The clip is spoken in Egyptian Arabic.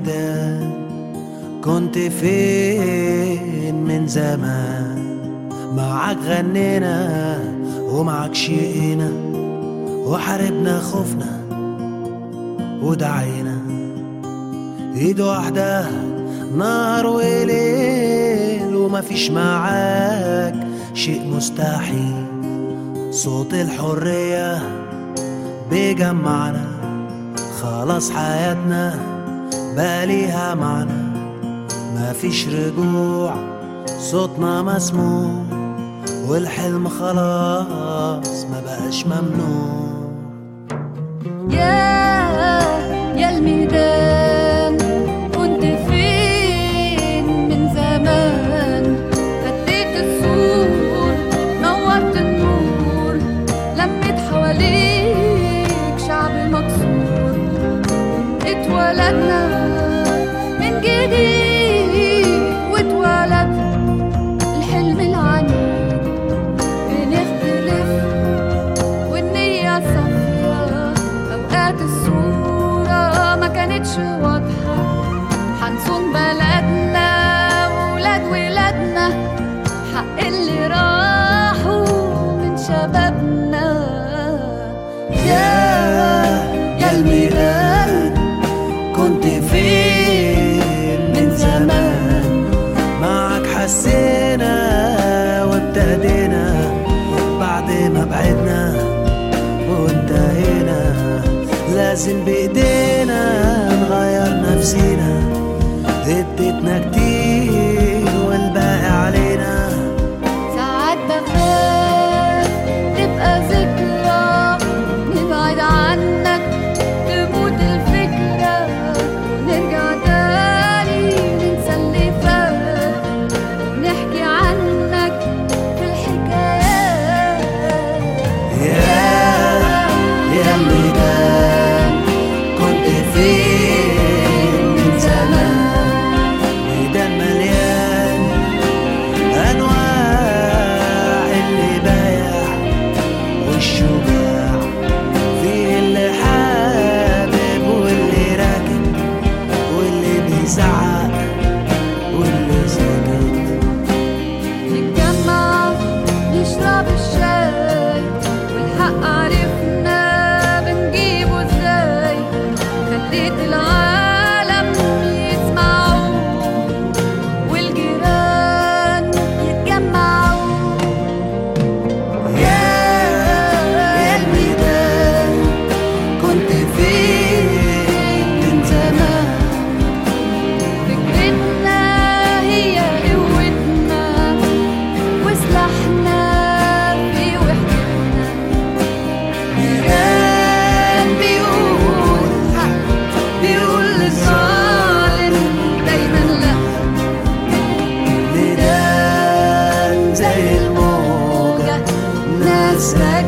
الميدان كنت فين من زمان معاك غنينا ومعاك شقينا وحاربنا خوفنا ودعينا ايد واحدة نهار وليل ومفيش معاك شيء مستحيل صوت الحرية بيجمعنا خلاص حياتنا بقى ليها معنى مفيش رجوع صوتنا مسموع والحلم خلاص ما بقاش ممنوع يا يا الميدان كنت فين من زمان هديت السور نورت النور لميت حواليك شعب مكسور اتولدنا من جديد واتولد الحلم العنيد بنختلف والنية صافية أوقات الصورة ما كانتش واضحة حنصون بلدنا وولاد ولادنا حق اللي راحوا من شبابنا يا يا الميلاد كنت فين من زمان معك حسينا وابتدينا بعد ما بعدنا وانتهينا لازم بايدينا نغير نفسينا اديتنا كتير والباقي علينا ساعات بخاف تبقى ذكرى نبعد عنك تموت الفكرة ونرجع تاني ننسى اللي فات ونحكي عنك في الحكايات يا يا الميدان كنت فين من زمان ميدان مليان انواع اللي بايع والشجاع فيه اللي حابب واللي راكب واللي بيزعق واللي ساكت نتجمع نشرب الشاي والحق عرفنا بنجيبه ازاي خليت العالم يسمعوا والجيران يتجمعوا يا يا الميدان كنت فين من زمان فكرتنا هي قوتنا وسلاحنا في وحدتنا ميدان بيقول حق بيقول للظالم دايما لا ميدان زي الموجة ناس راكبة